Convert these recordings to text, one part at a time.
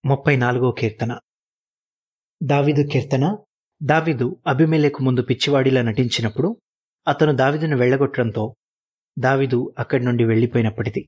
ముప్పై నాలుగో కీర్తన దావిదు కీర్తన దావిదు అభిమేలకు ముందు పిచ్చివాడిలా నటించినప్పుడు అతను దావిదును వెళ్ళగొట్టడంతో దావిదు అక్కడి నుండి వెళ్ళిపోయినప్పటిది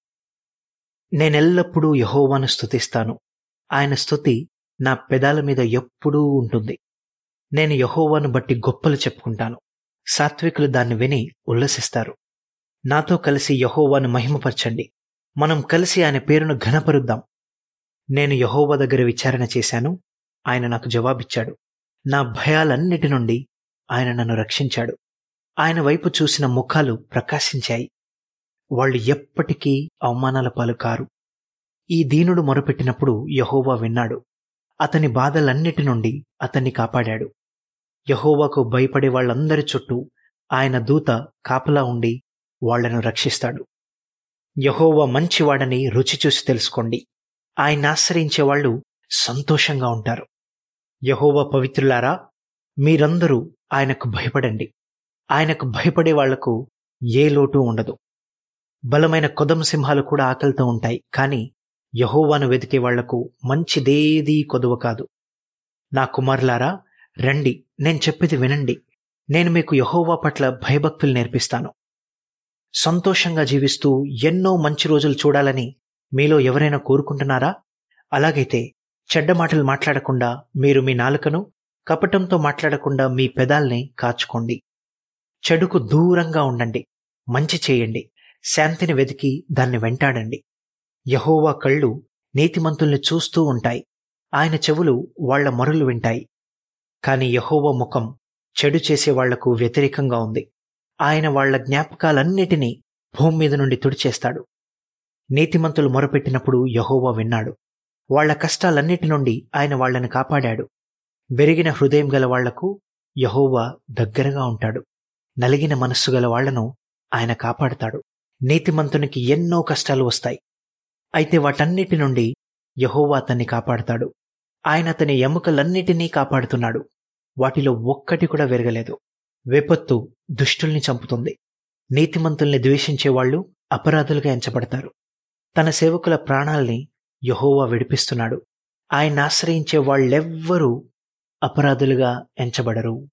నేనెల్లప్పుడూ యహోవాను స్తుతిస్తాను ఆయన స్తుతి నా పెదాల మీద ఎప్పుడూ ఉంటుంది నేను యహోవాను బట్టి గొప్పలు చెప్పుకుంటాను సాత్వికులు దాన్ని విని ఉల్లసిస్తారు నాతో కలిసి యహోవాను మహిమపరచండి మనం కలిసి ఆయన పేరును ఘనపరుద్దాం నేను యహోవా దగ్గర విచారణ చేశాను ఆయన నాకు జవాబిచ్చాడు నా భయాలన్నిటి నుండి ఆయన నన్ను రక్షించాడు ఆయన వైపు చూసిన ముఖాలు ప్రకాశించాయి వాళ్ళు ఎప్పటికీ అవమానాల పాలు కారు ఈ దీనుడు మొరపెట్టినప్పుడు యహోవా విన్నాడు అతని బాధలన్నిటి నుండి అతన్ని కాపాడాడు యహోవాకు భయపడే వాళ్ళందరి చుట్టూ ఆయన దూత కాపలా ఉండి వాళ్లను రక్షిస్తాడు యహోవా మంచివాడని రుచి చూసి తెలుసుకోండి ఆయన ఆశ్రయించే వాళ్ళు సంతోషంగా ఉంటారు యహోవా పవిత్రులారా మీరందరూ ఆయనకు భయపడండి ఆయనకు భయపడే వాళ్లకు ఏ లోటు ఉండదు బలమైన కొదమ సింహాలు కూడా ఆకలితో ఉంటాయి కానీ యహోవాను వెతికే వాళ్లకు మంచిదేదీ కొదువ కాదు నా కుమారులారా రండి నేను చెప్పేది వినండి నేను మీకు యహోవా పట్ల భయభక్తులు నేర్పిస్తాను సంతోషంగా జీవిస్తూ ఎన్నో మంచి రోజులు చూడాలని మీలో ఎవరైనా కోరుకుంటున్నారా అలాగైతే చెడ్డ మాటలు మాట్లాడకుండా మీరు మీ నాలుకను కపటంతో మాట్లాడకుండా మీ పెదాల్ని కాచుకోండి చెడుకు దూరంగా ఉండండి మంచి చేయండి శాంతిని వెతికి దాన్ని వెంటాడండి యహోవా కళ్ళు నీతిమంతుల్ని చూస్తూ ఉంటాయి ఆయన చెవులు వాళ్ల మొరలు వింటాయి కాని యహోవా ముఖం చెడు చేసే వాళ్లకు వ్యతిరేకంగా ఉంది ఆయన వాళ్ల జ్ఞాపకాలన్నిటినీ భూమి మీద నుండి తుడిచేస్తాడు నీతిమంతులు మొరపెట్టినప్పుడు యహోవా విన్నాడు వాళ్ల కష్టాలన్నిటి నుండి ఆయన వాళ్లను కాపాడాడు వెరిగిన హృదయం గల వాళ్లకు యహోవా దగ్గరగా ఉంటాడు నలిగిన మనస్సు గల వాళ్లను ఆయన కాపాడుతాడు నీతిమంతునికి ఎన్నో కష్టాలు వస్తాయి అయితే వాటన్నిటి నుండి యహోవా అతన్ని కాపాడుతాడు ఆయన అతని ఎముకలన్నిటినీ కాపాడుతున్నాడు వాటిలో ఒక్కటి కూడా వెరగలేదు విపత్తు దుష్టుల్ని చంపుతుంది నీతిమంతుల్ని ద్వేషించేవాళ్లు అపరాధులుగా ఎంచబడతారు తన సేవకుల ప్రాణాల్ని యహోవా విడిపిస్తున్నాడు ఆయన ఆశ్రయించే వాళ్ళెవ్వరూ అపరాధులుగా ఎంచబడరు